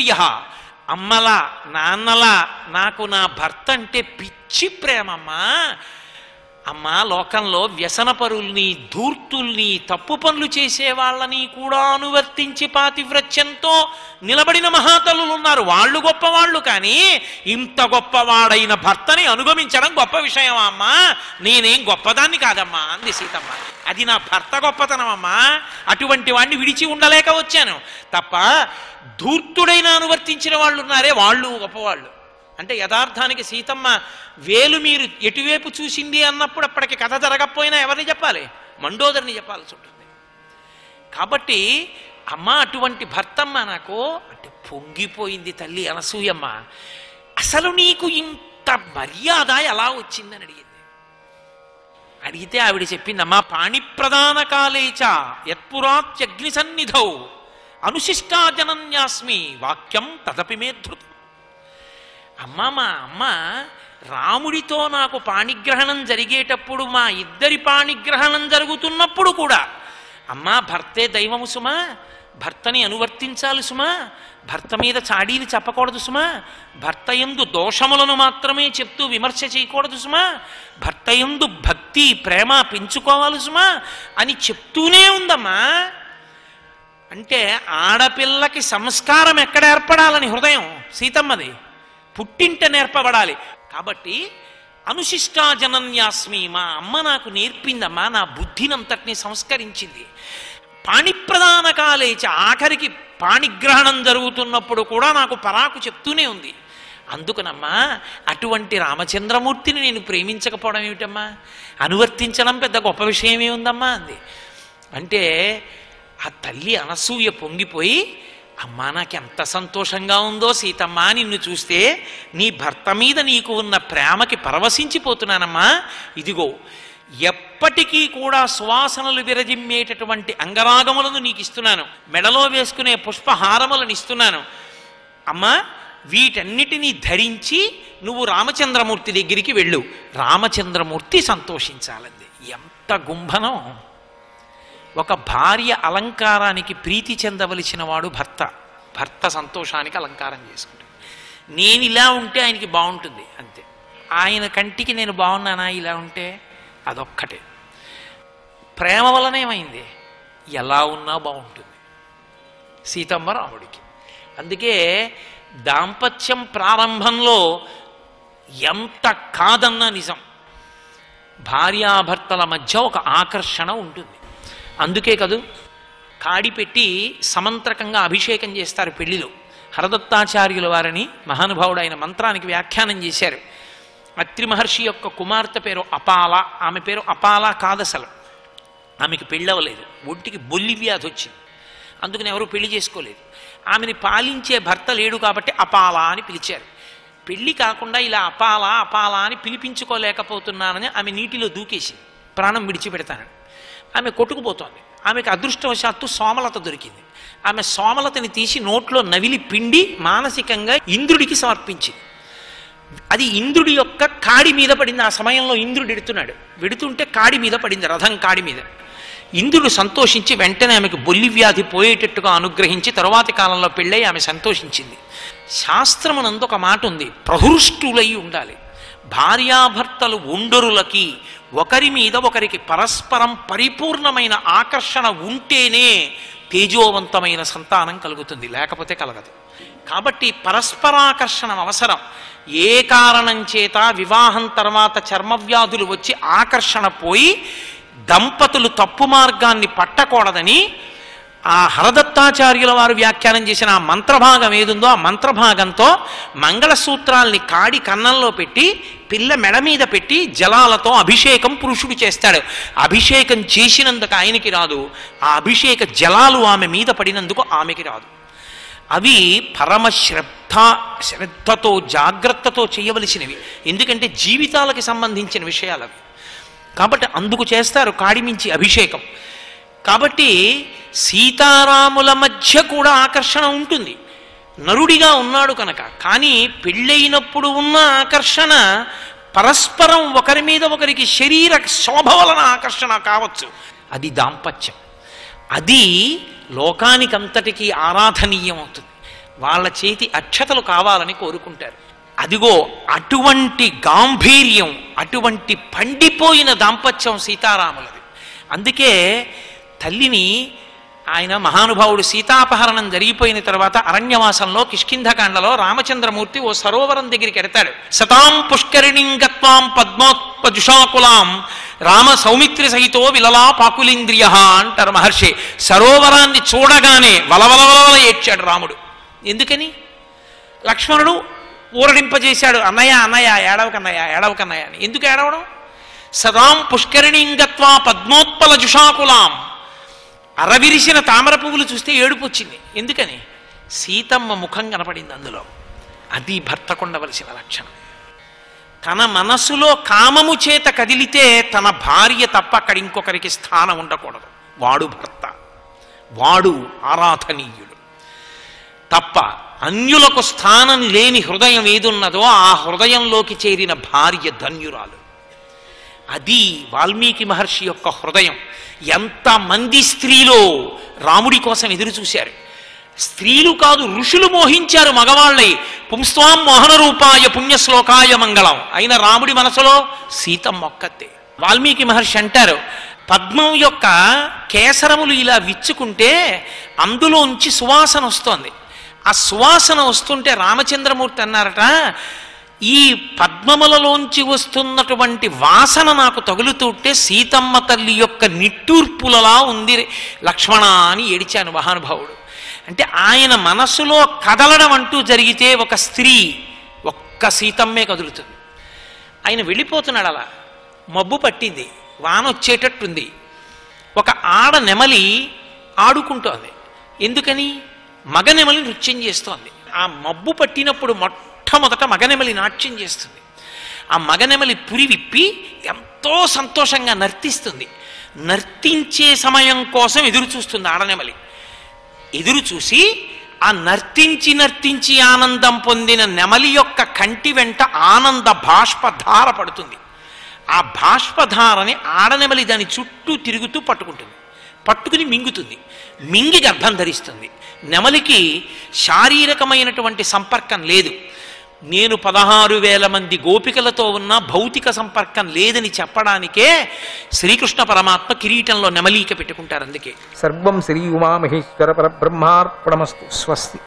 ప్రియ అమ్మలా నాన్నలా నాకు నా భర్త అంటే పిచ్చి ప్రేమమ్మా అమ్మా లోకంలో వ్యసనపరుల్ని ధూర్తుల్ని తప్పు పనులు చేసే వాళ్ళని కూడా అనువర్తించి పాతివ్రత్యంతో నిలబడిన మహాతల్లులు ఉన్నారు వాళ్ళు గొప్పవాళ్ళు కానీ ఇంత గొప్పవాడైన భర్తని అనుగమించడం గొప్ప విషయం అమ్మా నేనేం గొప్పదాన్ని కాదమ్మా అంది సీతమ్మ అది నా భర్త గొప్పతనం అమ్మా అటువంటి వాడిని విడిచి ఉండలేక వచ్చాను తప్ప ధూర్తుడైన అనువర్తించిన వాళ్ళు ఉన్నారే వాళ్ళు గొప్పవాళ్ళు అంటే యథార్థానికి సీతమ్మ వేలు మీరు ఎటువైపు చూసింది అన్నప్పుడు అప్పటికి కథ జరగకపోయినా ఎవరిని చెప్పాలి మండోదరిని చెప్పాల్సి ఉంటుంది కాబట్టి అమ్మ అటువంటి భర్తమ్మ నాకు అంటే పొంగిపోయింది తల్లి అనసూయమ్మ అసలు నీకు ఇంత మర్యాద ఎలా వచ్చిందని అడిగింది అడిగితే ఆవిడ చెప్పిందమ్మా పాణిప్రదాన కాలేచ యత్పురాత్యగ్ని సన్నిధౌ అనుశిష్టాజనన్యాస్మి వాక్యం తదపి మే ధృతం అమ్మ మా అమ్మ రాముడితో నాకు పాణిగ్రహణం జరిగేటప్పుడు మా ఇద్దరి పాణిగ్రహణం జరుగుతున్నప్పుడు కూడా అమ్మా భర్తే దైవము సుమా భర్తని అనువర్తించాలి సుమా భర్త మీద చాడీలు చెప్పకూడదు సుమా భర్త ఎందు దోషములను మాత్రమే చెప్తూ విమర్శ చేయకూడదు సుమా భర్త ఎందు భక్తి ప్రేమ పెంచుకోవాలి సుమా అని చెప్తూనే ఉందమ్మా అంటే ఆడపిల్లకి సంస్కారం ఎక్కడ ఏర్పడాలని హృదయం సీతమ్మది పుట్టింట నేర్పబడాలి కాబట్టి అనుశిష్టాజనన్యాస్మి మా అమ్మ నాకు నేర్పిందమ్మా నా బుద్ధినంతటిని సంస్కరించింది పాణిప్రదాన కాలేచ ఆఖరికి పాణిగ్రహణం జరుగుతున్నప్పుడు కూడా నాకు పరాకు చెప్తూనే ఉంది అందుకనమ్మా అటువంటి రామచంద్రమూర్తిని నేను ప్రేమించకపోవడం ఏమిటమ్మా అనువర్తించడం పెద్ద గొప్ప విషయమే ఉందమ్మా అంది అంటే ఆ తల్లి అనసూయ పొంగిపోయి అమ్మా నాకు ఎంత సంతోషంగా ఉందో సీతమ్మ నిన్ను చూస్తే నీ భర్త మీద నీకు ఉన్న ప్రేమకి పరవశించిపోతున్నానమ్మా ఇదిగో ఎప్పటికీ కూడా సువాసనలు విరజిమ్మేటటువంటి అంగరాగములను నీకు ఇస్తున్నాను మెడలో వేసుకునే పుష్పహారములను ఇస్తున్నాను అమ్మా వీటన్నిటినీ ధరించి నువ్వు రామచంద్రమూర్తి దగ్గరికి వెళ్ళు రామచంద్రమూర్తి సంతోషించాలంది ఎంత గుంభనం ఒక భార్య అలంకారానికి ప్రీతి చెందవలసిన వాడు భర్త భర్త సంతోషానికి అలంకారం చేసుకుంటాడు నేను ఇలా ఉంటే ఆయనకి బాగుంటుంది అంతే ఆయన కంటికి నేను బాగున్నానా ఇలా ఉంటే అదొక్కటే ప్రేమ వలన ఏమైంది ఎలా ఉన్నా బాగుంటుంది సీతమ్మ రాముడికి అందుకే దాంపత్యం ప్రారంభంలో ఎంత కాదన్నా నిజం భార్యాభర్తల మధ్య ఒక ఆకర్షణ ఉంటుంది అందుకే కదూ కాడి పెట్టి సమంత్రకంగా అభిషేకం చేస్తారు పెళ్లిలో హరదత్తాచార్యుల వారిని మహానుభావుడు మంత్రానికి వ్యాఖ్యానం చేశారు అత్రి మహర్షి యొక్క కుమార్తె పేరు అపాల ఆమె పేరు అపాల కాదసలు ఆమెకి పెళ్ళవలేదు ఒంటికి బొల్లి వ్యాధి వచ్చింది అందుకని ఎవరు పెళ్లి చేసుకోలేదు ఆమెని పాలించే భర్త లేడు కాబట్టి అపాల అని పిలిచారు పెళ్లి కాకుండా ఇలా అపాల అపాల అని పిలిపించుకోలేకపోతున్నానని ఆమె నీటిలో దూకేసింది ప్రాణం విడిచిపెడతానని ఆమె కొట్టుకుపోతోంది ఆమెకు అదృష్టవశాత్తు సోమలత దొరికింది ఆమె సోమలతని తీసి నోట్లో నవిలి పిండి మానసికంగా ఇంద్రుడికి సమర్పించింది అది ఇంద్రుడి యొక్క కాడి మీద పడింది ఆ సమయంలో ఇంద్రుడు ఎడుతున్నాడు వెడుతుంటే కాడి మీద పడింది రథం కాడి మీద ఇంద్రుడు సంతోషించి వెంటనే ఆమెకు బొల్లి వ్యాధి పోయేటట్టుగా అనుగ్రహించి తరువాతి కాలంలో పెళ్ళై ఆమె సంతోషించింది శాస్త్రమునందు ఒక మాట ఉంది ప్రహృష్టులై ఉండాలి భార్యాభర్తలు ఉండరులకి ఒకరి మీద ఒకరికి పరస్పరం పరిపూర్ణమైన ఆకర్షణ ఉంటేనే తేజోవంతమైన సంతానం కలుగుతుంది లేకపోతే కలగదు కాబట్టి పరస్పరాకర్షణం అవసరం ఏ కారణం చేత వివాహం తర్వాత చర్మవ్యాధులు వచ్చి ఆకర్షణ పోయి దంపతులు తప్పు మార్గాన్ని పట్టకూడదని ఆ హరదత్తాచార్యుల వారు వ్యాఖ్యానం చేసిన ఆ మంత్రభాగం ఏదుందో ఆ మంత్రభాగంతో మంగళసూత్రాల్ని కాడి కన్నంలో పెట్టి పిల్ల మెడ మీద పెట్టి జలాలతో అభిషేకం పురుషుడు చేస్తాడు అభిషేకం చేసినందుకు ఆయనకి రాదు ఆ అభిషేక జలాలు ఆమె మీద పడినందుకు ఆమెకి రాదు అవి పరమ శ్రద్ధ శ్రద్ధతో జాగ్రత్తతో చేయవలసినవి ఎందుకంటే జీవితాలకు సంబంధించిన విషయాలు అవి కాబట్టి అందుకు చేస్తారు కాడిమించి అభిషేకం కాబట్టి సీతారాముల మధ్య కూడా ఆకర్షణ ఉంటుంది నరుడిగా ఉన్నాడు కనుక కానీ పెళ్ళైనప్పుడు ఉన్న ఆకర్షణ పరస్పరం ఒకరి మీద ఒకరికి శరీర శోభ వలన ఆకర్షణ కావచ్చు అది దాంపత్యం అది లోకానికంతటికీ ఆరాధనీయం అవుతుంది వాళ్ళ చేతి అక్షతలు కావాలని కోరుకుంటారు అదిగో అటువంటి గాంభీర్యం అటువంటి పండిపోయిన దాంపత్యం సీతారాములది అందుకే తల్లిని ఆయన మహానుభావుడు సీతాపహరణం జరిగిపోయిన తర్వాత అరణ్యవాసంలో కిష్కింధకాండలో రామచంద్రమూర్తి ఓ సరోవరం దగ్గరికి ఎడతాడు సతాం పుష్కరిణిం గత్వాం పద్మోత్పజుషాకులాం రామ సౌమిత్రి సహితో విలలా పాకులింద్రియ అంటారు మహర్షి సరోవరాన్ని చూడగానే వలవలవల ఏడ్చాడు రాముడు ఎందుకని లక్ష్మణుడు ఊరడింపజేశాడు అన్నయ్య అన్నయ్య ఏడవకన్నయ్య ఏడవకన్నయ్య అని ఎందుకు ఏడవడం సదాం పుష్కరిణీంగత్వా పద్మోత్పల జుషాకులాం అరవిరిసిన తామర పువ్వులు చూస్తే ఏడుపు వచ్చింది ఎందుకని సీతమ్మ ముఖం కనపడింది అందులో అది భర్తకుండవలసిన లక్షణం తన మనసులో కామము చేత కదిలితే తన భార్య తప్ప అక్కడ ఇంకొకరికి స్థానం ఉండకూడదు వాడు భర్త వాడు ఆరాధనీయుడు తప్ప అన్యులకు స్థానం లేని హృదయం ఏదున్నదో ఆ హృదయంలోకి చేరిన భార్య ధన్యురాలు అది వాల్మీకి మహర్షి యొక్క హృదయం ఎంతమంది స్త్రీలో రాముడి కోసం ఎదురు చూశారు స్త్రీలు కాదు ఋషులు మోహించారు మగవాళ్ళై పుంస్వాం మోహన రూపాయ పుణ్యశ్లోకాయ మంగళం అయిన రాముడి మనసులో సీతమ్మ ఒక్కతే వాల్మీకి మహర్షి అంటారు పద్మం యొక్క కేసరములు ఇలా విచ్చుకుంటే అందులోంచి సువాసన వస్తోంది ఆ సువాసన వస్తుంటే రామచంద్రమూర్తి అన్నారట ఈ పద్మములలోంచి వస్తున్నటువంటి వాసన నాకు తగులుతుంటే సీతమ్మ తల్లి యొక్క నిట్టూర్పులలా ఉంది లక్ష్మణ అని ఏడిచాను మహానుభావుడు అంటే ఆయన మనస్సులో కదలడం అంటూ జరిగితే ఒక స్త్రీ ఒక్క సీతమ్మే కదులుతుంది ఆయన వెళ్ళిపోతున్నాడు అలా మబ్బు పట్టింది వాన వచ్చేటట్టుంది ఒక ఆడ నెమలి ఆడుకుంటోంది ఎందుకని మగనెమలి నృత్యం చేస్తోంది ఆ మబ్బు పట్టినప్పుడు మొట్టమొదట మగనెమలి నాట్యం చేస్తుంది ఆ మగనెమలి పురి విప్పి ఎంతో సంతోషంగా నర్తిస్తుంది నర్తించే సమయం కోసం ఎదురు చూస్తుంది ఆడనెమలి ఎదురు చూసి ఆ నర్తించి నర్తించి ఆనందం పొందిన నెమలి యొక్క కంటి వెంట ఆనంద బాష్పధార పడుతుంది ఆ బాష్పధారని ఆడనెమలి దాని చుట్టూ తిరుగుతూ పట్టుకుంటుంది పట్టుకుని మింగుతుంది మింగి గర్భం ధరిస్తుంది నెమలికి శారీరకమైనటువంటి సంపర్కం లేదు నేను పదహారు వేల మంది గోపికలతో ఉన్న భౌతిక సంపర్కం లేదని చెప్పడానికే శ్రీకృష్ణ పరమాత్మ కిరీటంలో నెమలీక పెట్టుకుంటారు అందుకే సర్వం శ్రీ ఉమామహేశ్వర పరబ్రహ్మార్పణమస్తు స్వస్తి